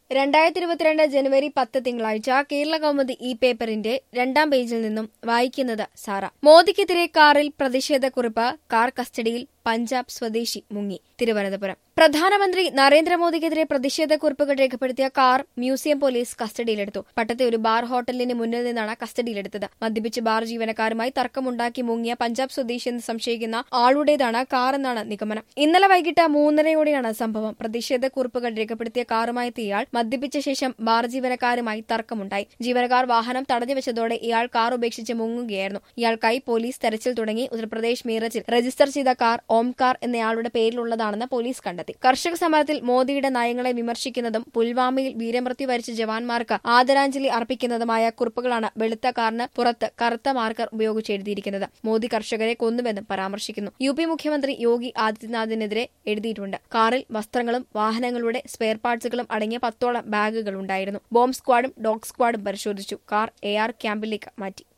രണ്ടായിരത്തി ഇരുപത്തിരണ്ട് ജനുവരി പത്ത് തിങ്കളാഴ്ച കേരള കൗമുദി ഈ പേപ്പറിന്റെ രണ്ടാം പേജിൽ നിന്നും വായിക്കുന്നത് സാറ മോദിക്കെതിരെ കാറിൽ പ്രതിഷേധക്കുറിപ്പ് കാർ കസ്റ്റഡിയിൽ പഞ്ചാബ് സ്വദേശി മുങ്ങി തിരുവനന്തപുരം പ്രധാനമന്ത്രി നരേന്ദ്രമോദിക്കെതിരെ പ്രതിഷേധക്കുറിപ്പുകൾ രേഖപ്പെടുത്തിയ കാർ മ്യൂസിയം പോലീസ് കസ്റ്റഡിയിലെടുത്തു പട്ടത്തെ ഒരു ബാർ ഹോട്ടലിന് മുന്നിൽ നിന്നാണ് കസ്റ്റഡിയിലെടുത്തത് മദ്യപിച്ച് ബാർ ജീവനക്കാരുമായി തർക്കമുണ്ടാക്കി മുങ്ങിയ പഞ്ചാബ് സ്വദേശി എന്ന് സംശയിക്കുന്ന ആളുടേതാണ് കാർ എന്നാണ് നിഗമനം ഇന്നലെ വൈകിട്ട് മൂന്നരയോടെയാണ് സംഭവം പ്രതിഷേധക്കുറിപ്പുകൾ രേഖപ്പെടുത്തിയ കാറുമായി എത്തിയ ഇയാൾ മദ്യപിച്ച ശേഷം ബാർ ജീവനക്കാരുമായി തർക്കമുണ്ടായി ജീവനക്കാർ വാഹനം തടഞ്ഞു വെച്ചതോടെ ഇയാൾ കാർ ഉപേക്ഷിച്ച് മുങ്ങുകയായിരുന്നു ഇയാൾക്കായി പോലീസ് തെരച്ചിൽ തുടങ്ങി ഉത്തർപ്രദേശ് മീറജിൽ രജിസ്റ്റർ ചെയ്ത കാർ ഓംകാർ എന്നയാളുടെ പേരിലുള്ളതാണെന്ന് പോലീസ് കണ്ടെത്തി കർഷക സമരത്തിൽ മോദിയുടെ നയങ്ങളെ വിമർശിക്കുന്നതും പുൽവാമയിൽ വീരമൃത്യു വരിച്ച ജവാന്മാർക്ക് ആദരാഞ്ജലി അർപ്പിക്കുന്നതുമായ കുറിപ്പുകളാണ് വെളുത്ത കാറിന് പുറത്ത് കറുത്ത മാർക്കർ ഉപയോഗിച്ച് എഴുതിയിരിക്കുന്നത് മോദി കർഷകരെ കൊന്നുവെന്നും പരാമർശിക്കുന്നു യു പി മുഖ്യമന്ത്രി യോഗി ആദിത്യനാഥിനെതിരെ എഴുതിയിട്ടുണ്ട് കാറിൽ വസ്ത്രങ്ങളും വാഹനങ്ങളുടെ സ്പെയർ പാർട്സുകളും അടങ്ങിയ പത്തോളം ബാഗുകൾ ഉണ്ടായിരുന്നു ബോംബ് സ്ക്വാഡും ഡോഗ് സ്ക്വാഡും പരിശോധിച്ചു കാർ എ ആർ ക്യാമ്പിലേക്ക് മാറ്റി